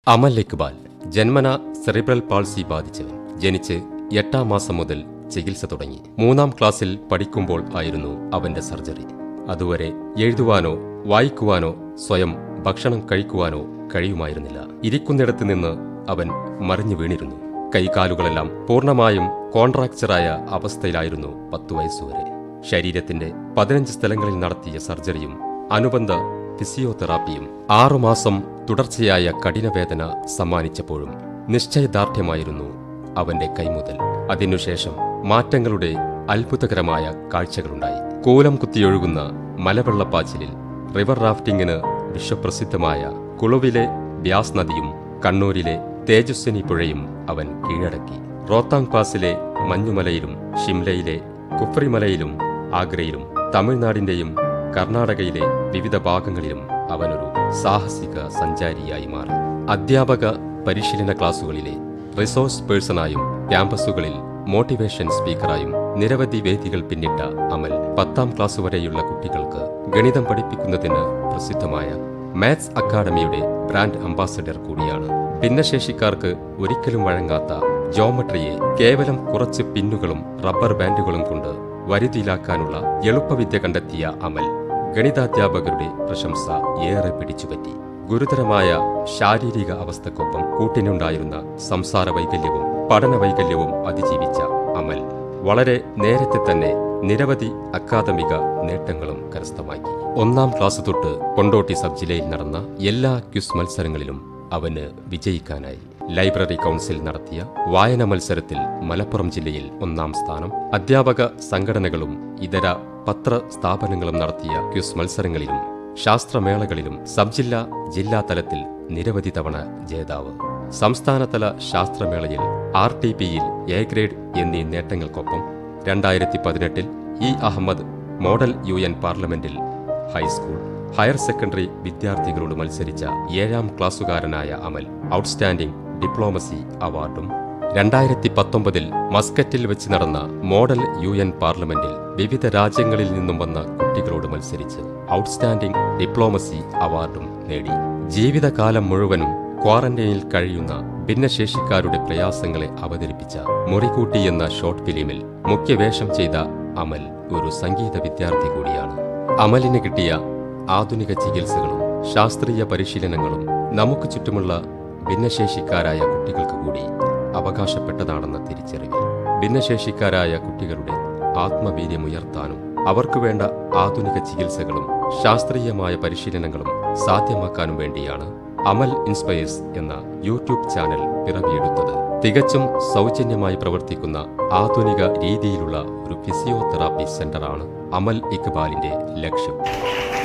അമൽ ഇക്ബാൽ ജന്മന cerebral palsy ബാധിച്ചവൻ ജനിച്ച് എട്ടാം മാസം മുതൽ ചികിത്സ തുടങ്ങി മൂന്നാം ക്ലാസ്സിൽ പഠിക്കുമ്പോൾ ആയിരുന്നു അവന്റെ സർജറി അതുവരെ എഴുതുവാനോ വായിക്കുവാനോ സ്വയം ഭക്ഷണം കഴിക്കുവാനോ കഴിയുമായിരുന്നില്ല ഇരിക്കുന്നിടത്ത് നിന്ന് അവൻ മറിഞ്ഞു വീണിരുന്നു കൈകാലുകളെല്ലാം പൂർണ്ണമായും കോൺട്രാക്ചറായ അവസ്ഥയിലായിരുന്നു പത്തു വയസ്സുവരെ ശരീരത്തിന്റെ പതിനഞ്ച് സ്ഥലങ്ങളിൽ നടത്തിയ സർജറിയും അനുബന്ധ ഫിസിയോതെറാപ്പിയും ആറുമാസം തുടർച്ചയായ കഠിനവേദന സമ്മാനിച്ചപ്പോഴും നിശ്ചയദാർഢ്യമായിരുന്നു അവന്റെ കൈമുതൽ അതിനുശേഷം മാറ്റങ്ങളുടെ അത്ഭുതകരമായ കാഴ്ചകളുണ്ടായി കൂലം കുത്തിയൊഴുകുന്ന മലവെള്ളപ്പാച്ചിലിൽ റിവർ റാഫ്റ്റിംഗിന് വിശ്വപ്രസിദ്ധമായ കുളുവിലെ ബ്യാസ് നദിയും കണ്ണൂരിലെ തേജസ്വിനി പുഴയും അവൻ കീഴടക്കി റോത്താങ് പാസിലെ മഞ്ഞുമലയിലും ഷിംലയിലെ കുഫ്രിമലയിലും ആഗ്രയിലും തമിഴ്നാടിന്റെയും കർണാടകയിലെ വിവിധ ഭാഗങ്ങളിലും അവനൊരു സാഹസിക സഞ്ചാരിയായി മാറി അധ്യാപക പരിശീലന ക്ലാസുകളിലെ റിസോഴ്സ് പേഴ്സണായും ക്യാമ്പസുകളിൽ മോട്ടിവേഷൻ സ്പീക്കറായും നിരവധി വേദികൾ പിന്നിട്ട അമൽ പത്താം ക്ലാസ് വരെയുള്ള കുട്ടികൾക്ക് ഗണിതം പഠിപ്പിക്കുന്നതിന് പ്രസിദ്ധമായ മാത്സ് അക്കാദമിയുടെ ബ്രാൻഡ് അംബാസഡർ കൂടിയാണ് ഭിന്നശേഷിക്കാർക്ക് ഒരിക്കലും വഴങ്ങാത്ത ജോമട്രിയെ കേവലം കുറച്ച് പിന്നുകളും റബ്ബർ ബാൻഡുകളും കൊണ്ട് വരുതിയിലാക്കാനുള്ള എളുപ്പവിദ്യ കണ്ടെത്തിയ അമൽ ഗണിതാധ്യാപകരുടെ പ്രശംസ ഏറെ പിടിച്ചുപറ്റി ഗുരുതരമായ ശാരീരിക അവസ്ഥക്കൊപ്പം കൂട്ടിനുണ്ടായിരുന്ന സംസാര വൈകല്യവും പഠന വൈകല്യവും അതിജീവിച്ച അമൽ വളരെ നേരത്തെ തന്നെ നിരവധി അക്കാദമിക നേട്ടങ്ങളും കരസ്ഥമാക്കി ഒന്നാം ക്ലാസ് തൊട്ട് കൊണ്ടോട്ടി സബ് ജില്ലയിൽ നടന്ന എല്ലാ ക്യുസ് മത്സരങ്ങളിലും അവന് വിജയിക്കാനായി ലൈബ്രറി കൗൺസിൽ നടത്തിയ വായന മത്സരത്തിൽ മലപ്പുറം ജില്ലയിൽ ഒന്നാം സ്ഥാനം അധ്യാപക സംഘടനകളും ഇതര പത്ര സ്ഥാപനങ്ങളും നടത്തിയ ക്യുസ് മത്സരങ്ങളിലും ശാസ്ത്രമേളകളിലും സബ് ജില്ലാ ജില്ലാ തലത്തിൽ നിരവധി തവണ ജേതാവ് സംസ്ഥാനതല ശാസ്ത്രമേളയിൽ ആർ ടി പിയിൽ എ ഗ്രേഡ് എന്നീ നേട്ടങ്ങൾക്കൊപ്പം രണ്ടായിരത്തി പതിനെട്ടിൽ E Ahmed model U N പാർലമെന്റിൽ ഹൈസ്കൂൾ ഹയർ സെക്കൻഡറി വിദ്യാർത്ഥികളോട് മത്സരിച്ച ഏഴാം ക്ലാസ്സുകാരനായ അമൽ ഔട്ട്സ്റ്റാൻഡിംഗ് ഡിപ്ലോമസി അവാർഡും രണ്ടായിരത്തി പത്തൊമ്പതിൽ മസ്കറ്റിൽ വെച്ച് നടന്ന മോഡൽ യു എൻ പാർലമെന്റിൽ വിവിധ രാജ്യങ്ങളിൽ നിന്നും വന്ന കുട്ടികളോട് മത്സരിച്ച് ഔട്ട്സ്റ്റാൻഡിംഗ് ഡിപ്ലോമസി അവാർഡും നേടി ജീവിതകാലം മുഴുവനും ക്വാറന്റൈനിൽ കഴിയുന്ന ഭിന്നശേഷിക്കാരുടെ പ്രയാസങ്ങളെ അവതരിപ്പിച്ച മുറികൂട്ടി എന്ന ഷോർട്ട് ഫിലിമിൽ മുഖ്യവേഷം ചെയ്ത അമൽ ഒരു സംഗീത വിദ്യാർത്ഥി കൂടിയാണ് അമലിന് കിട്ടിയ ആധുനിക ചികിത്സകളും ശാസ്ത്രീയ പരിശീലനങ്ങളും നമുക്ക് ചുറ്റുമുള്ള ഭിന്നശേഷിക്കാരായ കുട്ടികൾക്ക് കൂടി അവകാശപ്പെട്ടതാണെന്ന തിരിച്ചറിവിൽ ഭിന്നശേഷിക്കാരായ കുട്ടികളുടെ ആത്മവീര്യമുയർത്താനും അവർക്ക് വേണ്ട ആധുനിക ചികിത്സകളും ശാസ്ത്രീയമായ പരിശീലനങ്ങളും സാധ്യമാക്കാനും വേണ്ടിയാണ് അമൽ ഇൻസ്പയേഴ്സ് എന്ന യൂട്യൂബ് ചാനൽ പിറവിയെടുത്തത് തികച്ചും സൗജന്യമായി പ്രവർത്തിക്കുന്ന ആധുനിക രീതിയിലുള്ള ഒരു ഫിസിയോതെറാപ്പി സെന്ററാണ് അമൽ ഇക്ബാലിന്റെ ലക്ഷ്യം